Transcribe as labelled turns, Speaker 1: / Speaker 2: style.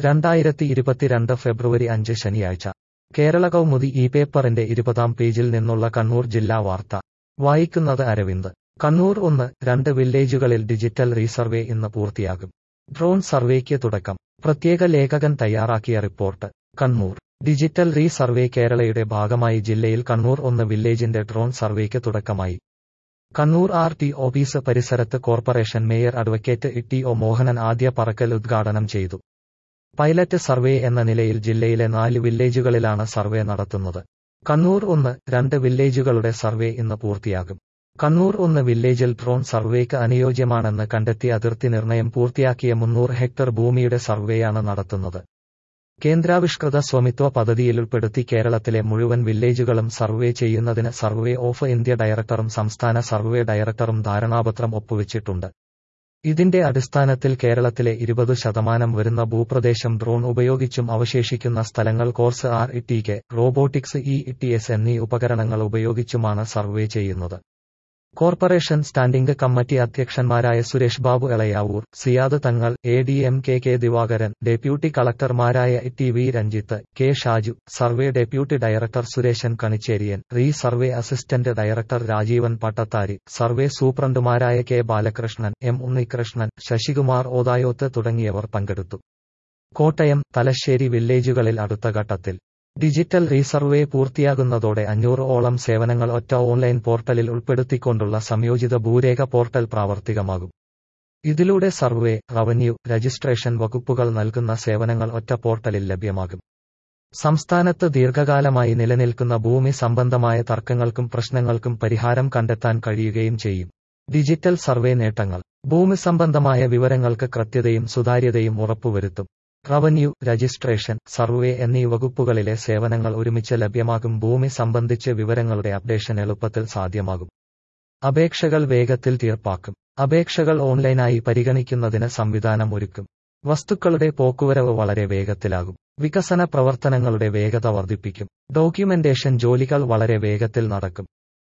Speaker 1: രണ്ടായിരത്തി ഇരുപത്തിരണ്ട് ഫെബ്രുവരി അഞ്ച് ശനിയാഴ്ച കേരള കൗമുദി ഈ പേപ്പറിന്റെ ഇരുപതാം പേജിൽ നിന്നുള്ള കണ്ണൂർ ജില്ലാ വാർത്ത വായിക്കുന്നത് അരവിന്ദ് കണ്ണൂർ ഒന്ന് രണ്ട് വില്ലേജുകളിൽ ഡിജിറ്റൽ റീസർവേ ഇന്ന് പൂർത്തിയാകും ഡ്രോൺ സർവേക്ക് തുടക്കം പ്രത്യേക ലേഖകൻ തയ്യാറാക്കിയ റിപ്പോർട്ട് കണ്ണൂർ ഡിജിറ്റൽ റീസർവേ കേരളയുടെ ഭാഗമായി ജില്ലയിൽ കണ്ണൂർ ഒന്ന് വില്ലേജിന്റെ ഡ്രോൺ സർവേക്ക് തുടക്കമായി കണ്ണൂർ ആർ ടി ഓഫീസ് പരിസരത്ത് corporation mayor advocate T O Mohanan ആദ്യ പറക്കൽ ഉദ്ഘാടനം ചെയ്തു പൈലറ്റ് സർവേ എന്ന നിലയിൽ ജില്ലയിലെ നാല് വില്ലേജുകളിലാണ് സർവേ നടത്തുന്നത് കണ്ണൂർ ഒന്ന് രണ്ട് വില്ലേജുകളുടെ സർവേ ഇന്ന് പൂർത്തിയാകും കണ്ണൂർ ഒന്ന് വില്ലേജിൽ ഡ്രോൺ സർവേക്ക് അനുയോജ്യമാണെന്ന് കണ്ടെത്തി അതിർത്തി നിർണയം പൂർത്തിയാക്കിയ മുന്നൂറ് ഹെക്ടർ ഭൂമിയുടെ സർവേയാണ് നടത്തുന്നത് കേന്ദ്രാവിഷ്കൃത സ്വമിത്വ പദ്ധതിയിൽ ഉൾപ്പെടുത്തി കേരളത്തിലെ മുഴുവൻ വില്ലേജുകളും സർവേ ചെയ്യുന്നതിന് സർവേ ഓഫ് ഇന്ത്യ ഡയറക്ടറും സംസ്ഥാന സർവേ ഡയറക്ടറും ധാരണാപത്രം ഒപ്പുവച്ചിട്ടുണ്ട് ഇതിന്റെ അടിസ്ഥാനത്തിൽ കേരളത്തിലെ ഇരുപത് ശതമാനം വരുന്ന ഭൂപ്രദേശം ഡ്രോൺ ഉപയോഗിച്ചും അവശേഷിക്കുന്ന സ്ഥലങ്ങൾ CORS R E robotics E T S എന്നീ ഉപകരണങ്ങൾ ഉപയോഗിച്ചുമാണ് സർവേ ചെയ്യുന്നത് കോർപ്പറേഷൻ സ്റ്റാൻഡിംഗ് കമ്മിറ്റി അധ്യക്ഷന്മാരായ Suresh Babu Elayavoor Siyad Thangal A D M K K Divakaran deputy കളക്ടർമാരായ T V Ranjith K Shaju survey deputy director Sureshan Kanicheriyan resurvey assistant director Rajeevan Pattathari survey സൂപ്രണ്ടുമാരായ കെ ബാലകൃഷ്ണൻ എം ഉണ്ണികൃഷ്ണൻ ശശികുമാർ ഓതായോത്ത് തുടങ്ങിയവർ പങ്കെടുത്തു കോട്ടയം തലശ്ശേരി വില്ലേജുകളിൽ അടുത്ത ഘട്ടത്തിൽ ഡിജിറ്റൽ റീസർവേ പൂർത്തിയാകുന്നതോടെ അഞ്ഞൂറ് ഓളം സേവനങ്ങൾ ഒറ്റ ഓൺലൈൻ പോർട്ടലിൽ ഉൾപ്പെടുത്തിക്കൊണ്ടുള്ള സംയോജിത ഭൂരേഖ പോർട്ടൽ പ്രാവർത്തികമാകും ഇതിലൂടെ സർവേ റവന്യൂ രജിസ്ട്രേഷൻ വകുപ്പുകൾ നൽകുന്ന സേവനങ്ങൾ ഒറ്റ പോർട്ടലിൽ ലഭ്യമാകും സംസ്ഥാനത്ത് ദീർഘകാലമായി നിലനിൽക്കുന്ന ഭൂമി സംബന്ധമായ തർക്കങ്ങൾക്കും പ്രശ്നങ്ങൾക്കും പരിഹാരം കണ്ടെത്താൻ കഴിയുകയും ചെയ്യും ഡിജിറ്റൽ സർവേ നേട്ടങ്ങൾ ഭൂമി സംബന്ധമായ വിവരങ്ങൾക്ക് കൃത്യതയും സുതാര്യതയും ഉറപ്പുവരുത്തും റവന്യൂ രജിസ്ട്രേഷൻ സർവേ എന്നീ വകുപ്പുകളിലെ സേവനങ്ങൾ ഒരുമിച്ച് ലഭ്യമാകും ഭൂമി സംബന്ധിച്ച് വിവരങ്ങളുടെ അപ്ഡേഷൻ എളുപ്പത്തിൽ സാധ്യമാകും അപേക്ഷകൾ വേഗത്തിൽ തീർപ്പാക്കും അപേക്ഷകൾ ഓൺലൈനായി പരിഗണിക്കുന്നതിന് സംവിധാനം ഒരുക്കും വസ്തുക്കളുടെ പോക്കുവരവ് വളരെ വേഗത്തിലാകും വികസന പ്രവർത്തനങ്ങളുടെ വേഗത വർദ്ധിപ്പിക്കും ഡോക്യുമെന്റേഷൻ ജോലികൾ വളരെ വേഗത്തിൽ നടക്കും